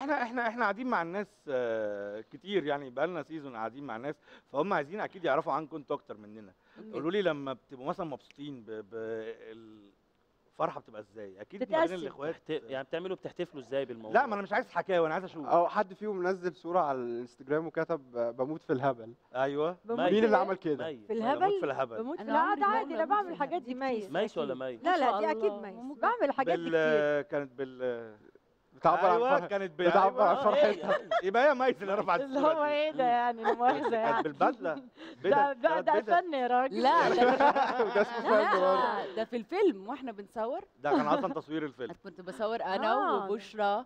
احنا احنا احنا قاعدين مع الناس آه، كتير يعني بقى لنا سيزون قاعدين مع الناس فهم عايزين اكيد يعرفوا عنكم انتوا اكتر مننا قولوا لي لما بتبقوا مثلا مبسوطين ب... ب... الفرحه بتبقى ازاي اكيد ما بين بتقسم. الاخوات بتحت... يعني بتعملوا بتحتفلوا ازاي بالموضوع لا ما انا مش عايز حكاوي انا عايز اشوف او حد فيهم نزل صوره على الانستجرام وكتب آه، بموت في الهبل ايوه بموت مي. مين في اللي إيه؟ عمل كده مي في بموت الهبل في الهبل بموت في أنا لا عمري ده ما عادي انا بموت بعمل في الحاجات دي الهبل. ميس ميس ولا أكيد. مي لا ما لا شاء دي اكيد الله. ميس ممكن. بعمل الحاجات دي كتير بال كانت بال بتعبر عن ايوه فرح كانت ب... بتعبر عن أيوة. فرحتها يبقى هي ميس اللي رفعت اللي الصورة هو دي. ايه ده يعني لا مؤاخذه كانت يعني بالبدله ده بدل ده ثلاث ده بدل فن يا راجل لا ده وده اسمه فاهم برضه. لا ده في الفيلم واحنا بنصور ده كان اصلا تصوير الفيلم كنت بصور انا آه. وبشرى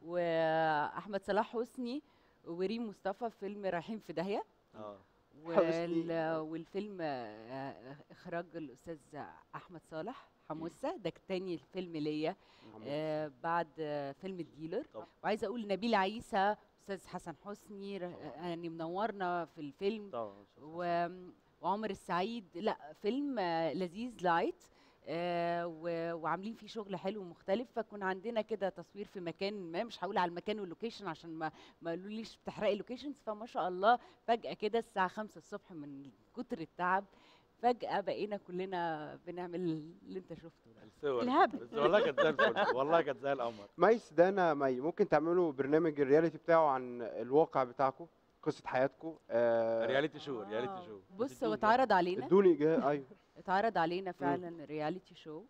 واحمد صلاح حسني وريم مصطفى في فيلم رايحين في داهيه اه وال... والفيلم آه، اخراج الاستاذ احمد صالح حموسه ده تاني فيلم ليا آه بعد آه فيلم الديلر طب. وعايزه اقول نبيل عيسى استاذ حسن حسني ر- يعني منورنا في الفيلم طبعا و... وعمر السعيد لا فيلم آه، لذيذ لايت آه و... وعاملين فيه شغل حلو ومختلف فكنا عندنا كده تصوير في مكان ما مش هقول على المكان واللوكيشن عشان ما ما قالوليش بتحرقي لوكيشنز فما شاء الله فجأة كده الساعة 5 الصبح من كتر التعب فجأة بقينا كلنا بنعمل اللي انت شفته ده الصور الهبل. بس والله كانت زي الفل والله كانت زي القمر ميس ده انا مي ممكن تعملوا برنامج الرياليتي بتاعه عن الواقع بتاعكم قصه حياتكم آه رياليتي شو رياليتي آه. شو بص هو اتعرض علينا ادوني إجا- ايوه اتعرض علينا فعلا رياليتي شو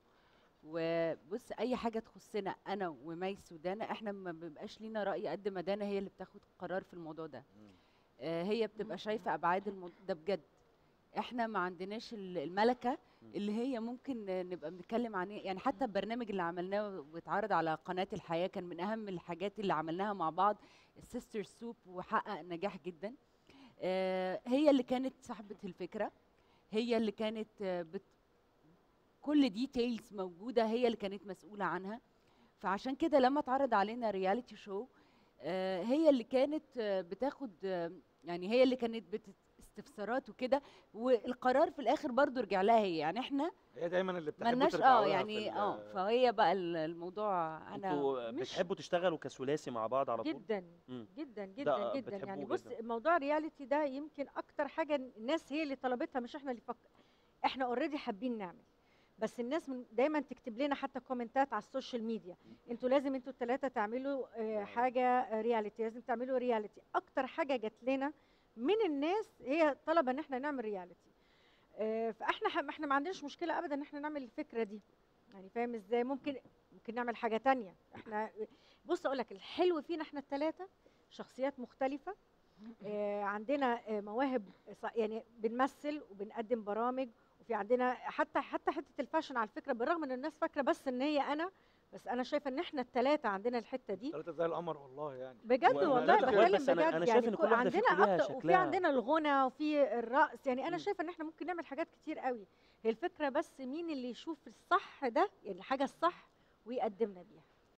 وبص اي حاجه تخصنا انا وميس ودانا احنا ما بيبقاش لينا راي قد ما دانا هي اللي بتاخد قرار في الموضوع ده آه، هي بتبقى شايفه ابعاد الموضوع ده بجد احنا ما عندناش ال- الملكه اللي هي ممكن نبقى بنتكلم عن يعني حتى البرنامج اللي عملناه واتعرض على قناه الحياه كان من اهم الحاجات اللي عملناها مع بعض السيستر سوب وحقق نجاح جدا آه، هي اللي كانت صاحبه الفكره هي اللي كانت آه، بت كل ديتيلز موجوده هي اللي كانت مسؤوله عنها فعشان كده لما اتعرض علينا رياليتي شو هي اللي كانت آه، بتاخد آه، يعني هي اللي كانت بت استفسارات وكده والقرار في الاخر برضو رجع لها هي يعني احنا هي دايما اللي بتحب ملناش ترجعوا اه لها في يعني ال- اه فهي بقى ال- الموضوع انا انتوا مش- بتحبوا تشتغلوا كثلاثي مع بعض على طول جدا مم. جدا ده جدا جدا بتحبوه يعني بص جداً. موضوع الرياليتي ده يمكن اكتر حاجه الناس هي اللي طلبتها مش احنا اللي فك... احنا اوريدي حابين نعمل بس الناس من دايما تكتب لنا حتى كومنتات على السوشيال ميديا انتوا لازم انتوا الثلاثه تعملوا آه، حاجه رياليتي لازم تعملوا رياليتي اكتر حاجه جات لنا من الناس هي طلب ان احنا نعمل رياليتي آه، فاحنا ح- احنا ما عندناش مشكله ابدا ان احنا نعمل الفكره دي يعني فاهم ازاي ممكن ممكن نعمل حاجه تانية احنا بص اقول لك الحلو فينا احنا الثلاثه شخصيات مختلفه آه، عندنا آه، مواهب ص- يعني بنمثل وبنقدم برامج وفي عندنا حتى حتى حته الفاشن على فكره بالرغم ان الناس فاكره بس ان هي انا بس انا شايفه ان احنا الثلاثه عندنا الحته دي ثلاثة زي القمر والله يعني بجد وأنا والله لا بتكلم بس أنا- بجد أنا شايف يعني إن كل- كل واحدة فيكم عندنا ليها أكتر وفي شكلها. عندنا الغنى وفي الرقص يعني انا مم. شايفه ان احنا ممكن نعمل حاجات كتير قوي هي الفكره بس مين اللي يشوف الصح ده يعني الحاجه الصح ويقدمنا بيها